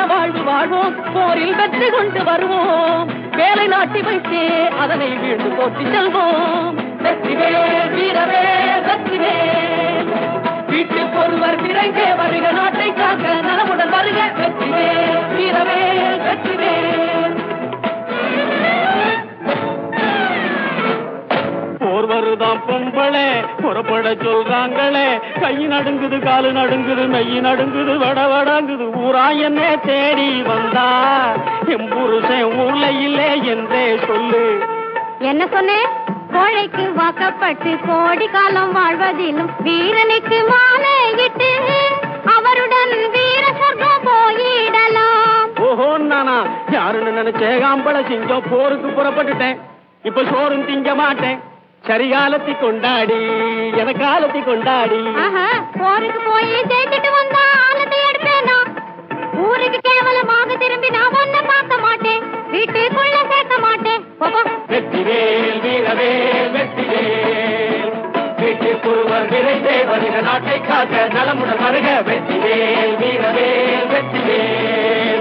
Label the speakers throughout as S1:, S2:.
S1: வாழ்வு வாழ்வோம் போரில் வெற்றி கொண்டு வருவோம் வேலை நாட்டி வைத்தே அதனை வீழ்ந்து போற்றி செல்வோம் வெற்றிவேல் வீரவே வெற்றிவேல் வீட்டுக்கு ஒருவர் விரைந்தே வருக நாட்டை காக்க நலமுடன் வருக வெற்றிவேல் வீரவே வெற்றிவேல்
S2: போர் வருதாம் பொம்பளே புறப்பட சொல்றாங்களே கை நடுங்குது காலு நடுங்குது மெய் நடுங்குது வட வடங்குது ஊரா என்ன தேடி வந்தா எம் புருஷன் ஊர்ல இல்லே என்றே சொல்லு
S3: என்ன சொன்னேன் கோழைக்கு வாக்கப்பட்டு கோடி காலம் வாழ்வதிலும் வீரனுக்கு மாலையிட்டு அவருடன் வீர சொர்க்கம் போயிடலாம்
S2: ஓஹோ நானா யாருன்னு நினைச்சே ஆம்பளை சிங்கம் போருக்கு புறப்பட்டுட்டேன் இப்ப சோறும் திங்க மாட்டேன் சரிகாலத்தி கொண்டாடி எனக்காலத்தி கொண்டாடி
S3: ஆஹா, போருக்கு போய் ஜெயிச்சுட்டு வந்தா ஆனத்தை எடுப்பேனா ஊருக்கு கேவலமாக திரும்பி நான் ஒன்ன பார்க்க மாட்டேன் வீட்டுக்குள்ள சேர்க்க மாட்டேன் போ, போ.
S2: வெற்றிவேல் வீரவேல் வெற்றிவேல் வீட்டுக்கு ஒருவர் விரைந்தே வருக நாட்டை காக்க நலமுடன் வருக வெற்றிவேல் வீரவேல் வெற்றிவேல்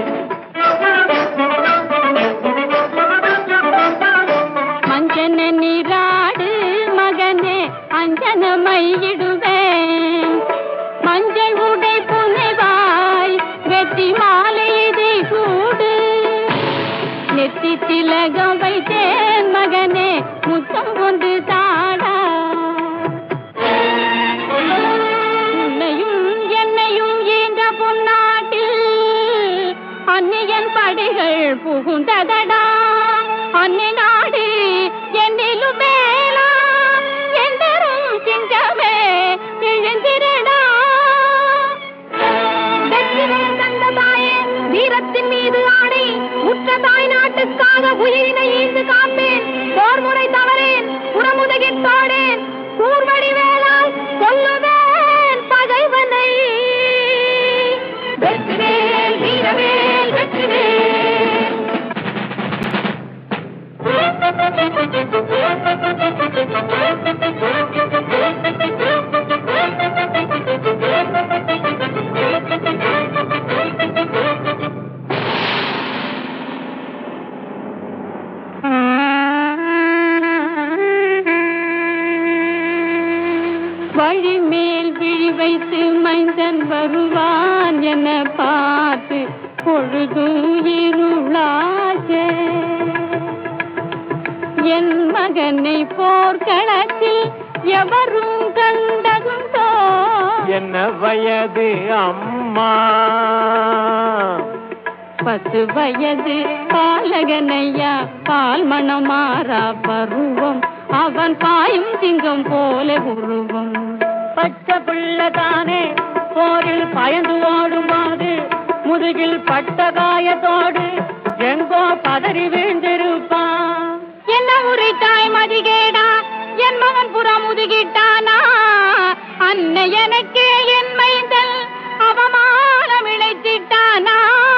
S3: மஞ்சன நீராடு மகனே அஞ்சனமையிடுவேன் மஞ்சள் உடை புனைவாய் வெற்றி மாலை இதை சூடு நெத்தி திலகம் வைத்தேன் மகனே முத்தம் கொண்டு தாடா உன்னையும் என்னையும் ஈன்ற பொன்னாட்டில் அந்நியன் படைகள் புகுந்ததடா அன்னை நாடு என்னிலும் மேலா எந்தரும் சிங்கமே எழுந்திரடா வெற்றிவேல் தந்த தாயே வீரத்தின் மீது ஆணை உற்ற தாய் நாட்டுக்காக உயிரினை ஈந்து காப்பேன் போர் முறை தவறேன் புறமுதுகின் தாடேன் கூர்வடி வேளால் கொல்லுவேன் பகைவனை வெற்றிவேல் வீரவேல் வெற்றிவேல் வழிமேல் விழி வைத்து மைந்தன் வருவான் என பார்த்து பொழுது இருளாச்சே என் மகனை போர்க்களத்தில் எவரும் கண்டதுண்டோ
S2: என்ன வயது அம்மா
S3: பத்து வயது பாலகனையா பால் மணமாறா பருவம் அவன் பாயும் சிங்கம் போல உருவம்
S1: பச்சை பிள்ளை தானே போரில் பயந்து ஓடும்போது முதுகில் பட்ட காயத்தோடு எங்கோ பதறி வீழ்ந்திருப்பான்
S3: என்ன உரைத்தாய் மதிகேடா என் மகன் புறம் முதுகிட்டானா அன்னை எனக்கு என் மைந்தல் அவமானம் இழைத்திட்டானா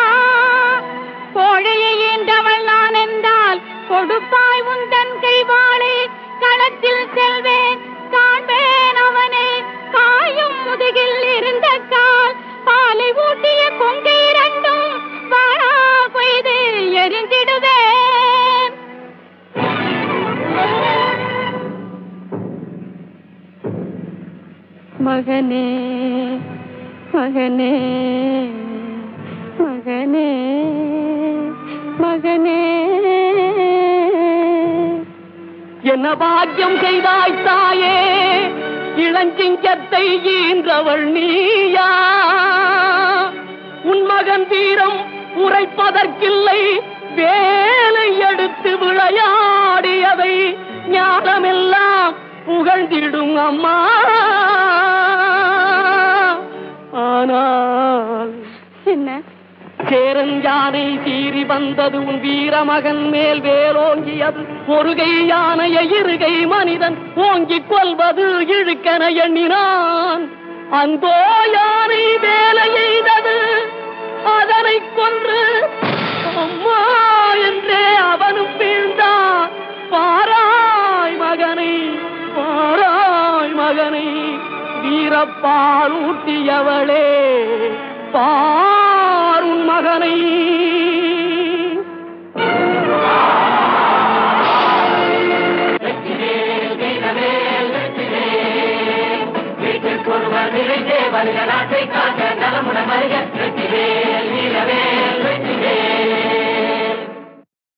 S3: கோழையை ஈன்றவள் நான் என்றால் கொடுப்பாய் உந்தன் கைவாளை களத்தில் செல்வேன் காண்பேன் அவனை காயும் முதுகில் இருந்த கால் பாலை ஊட்டிய கொங்கை இரண்டும் வாரா கொய்து எரிந்திடுவேன் மகனே மகனே மகனே மகனே
S1: என்ன பாக்கியம் செய்தாய் தாயே இளஞ்சிங்கத்தை ஈன்றவள் நீயா உன் மகன் வீரம் உரைப்பதற்கில்லை வேலை எடுத்து விளையாடியதை ஞானமெல்லாம் புகழ்ந்திடும் அம்மா ஆனால்
S3: என்ன
S1: சேரன் யானை சீறி வந்தது உன் வீரமகன் மேல் வேலோங்கியது ஒருகை யானையை இருகை மனிதன் ஓங்கிக் கொள்வது இழுக்கென எண்ணினான் அந்தோ யானை வேலை எய்தது அதனை கொன்று அம்மா என்றே அவனும் வீழ்ந்தான் பாராய் மகனை பாராய் மகனை வீரப்பால் ஊட்டியவளே பார் உன் மகனை வருக நாட்டை காக்க நலமுடன் வருக